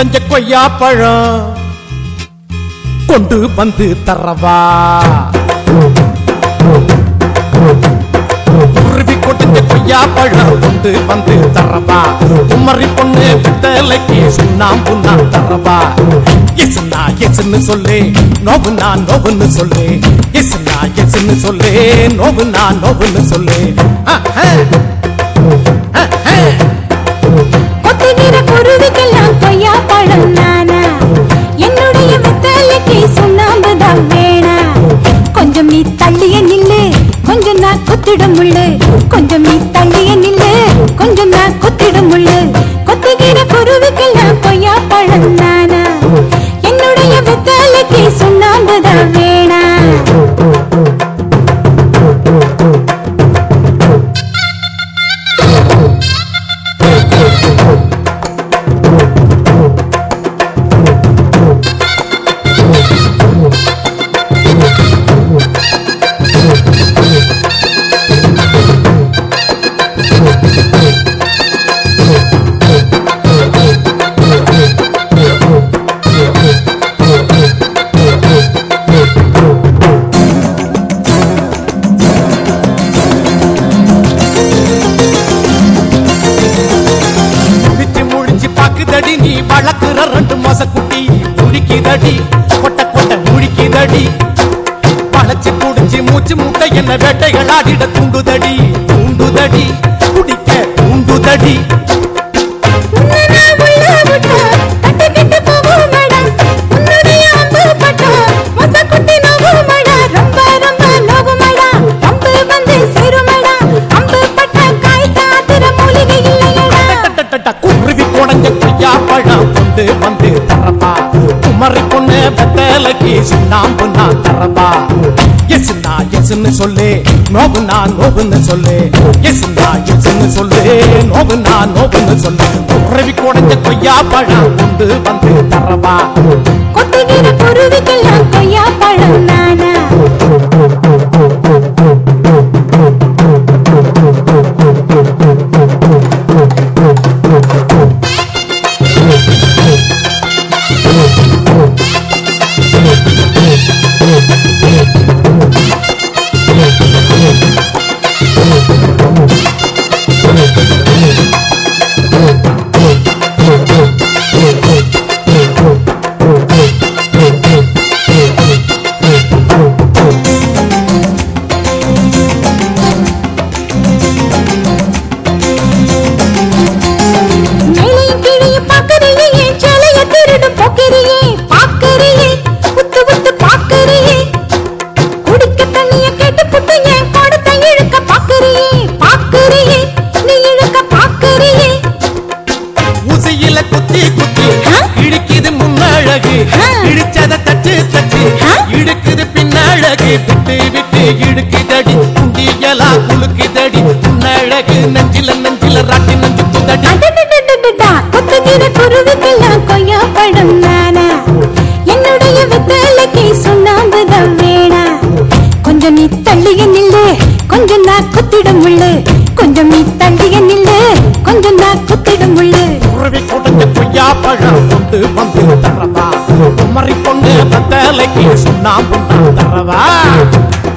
கொட்டஞ்ச கொய்யா பழம் கொண்டு வந்து தரவா உருவி கொட்டஞ்ச கொய்யா பழம் கொண்டு வந்து தரவா குமரி பொண்ணு பித்தலைக்கு சுண்ணாம்பு நான் தரவா எசுனா எசுன்னு சொல்லு நோவுனா நோவுன்னு சொல்லு எசுனா எசுன்னு சொல்லு நோவுனா நோவுன்னு சொல்லு அஹ், அஹ். அஹ், அஹ். கொத்துகிற குருவிக்கெல்லாம் கொய்யா பழம் நானா என்னுடைய வெத்தலைக்கு சுண்ணாம்பு தான் வேணா கொஞ்சம் நீ தள்ளிய நில்லு கொஞ்சம் நான் குத்திடும் முள்ளு கொஞ்சம் நீ தள்ளிய நில்லு கொஞ்சம் நான் குத்திடும் முள்ளு கொத்துகிற குருவிக்கெல்லாம் கொய்யா பழம் நானா என்னுடைய வெத்தலைக்கு சுண்ணாம்பு தான் வேணா முழிச்சு முழிச்சு பாக்குதடி நீ வளர்க்குற ரெண்டு மாச குட்டி முழிக்குதடி கொட்ட கொட்ட முழிக்குதடி பழச்சு குடிச்சு மூச்சு முட்டை என்ன வேட்டைகள் ஆடிட தூண்டுதடி தூண்டுதடி குடிக்க தூண்டுதடி உன்னனா உள்ள விட்டா, கட்டிக்கிட்டு போகுமடா. உன்னுடைய அம்பு பட்டா, மொசக்குட்டி நோவுமடா. ரொம்ப ரொம்ப நோவுமடா. அம்பு வந்து சேருமடா. அம்பு பட்டா காய் காத்துற மூலிகை இல்லையடா. டட்டட்டட்ட குருவி குடஞ்ச கொய்யா பழம் கொண்டு வந்து தரவா குமரி பொண்ணு வெத்தலைக்கு சுண்ணாம்பு நான் தரவா எசுனா எசுன்னு சொல்லு நோவுனா நோவுன்னு சொல்லு எசுனா எசுன்னு சொல்லு நோவுனா நோவுன்னு சொல்லு குருவி குடஞ்ச கொய்யா பழம் கொண்டு வந்து தரவா கொத்துகிற குருவிக்கெல்லாம் கொய்யா பழம் நானா மேலையும் கீழையும் பார்க்கறியே, என் சேலைய திருடும் போக்கிரியே. பார்க்கறியே, உத்து உத்து பார்க்கறியே. குடிக்க தண்ணிய கேட்டு புட்டு என் கொடுத்த இழுக்க பார்க்கறியே. பார்க்கறியே, நீ இழுக்க பார்க்கறியே. ஊசியில குத்தி குத்தி ஆ? இழுக்குது முன்னழகு ஆ. இடிச்சத தச்சு தச்சு ஆ? இழுக்குது பின்னழகு விட்டு விட்டு இழுக்குதடி குண்டியலா குலுக்குதடி முன்னழகு நெஞ்சில நெஞ்சில ராட்டி நெஞ்சு குதடி அடடடடடடா, கொத்துகிற குருவிக்கெல்லாம் கொய்யா பழம் நானா என்னுடைய வெத்தலைக்கு சுண்ணாம்பு தான் வேணா கொஞ்சம் நீ தள்ளிய நில்லு கொஞ்சம் நான் குத்திடும் முள்ளு கொஞ்சம் நீ தள்ளிய நில்லு கொஞ்சம் நான் குத்திடும் முள்ளு குருவி குடஞ்ச கொய்யா பழம் கொண்டு வந்து தரவா குமரி பொண்ணு பத்தலைக்கு சுண்ணாம்பு நான் தரவா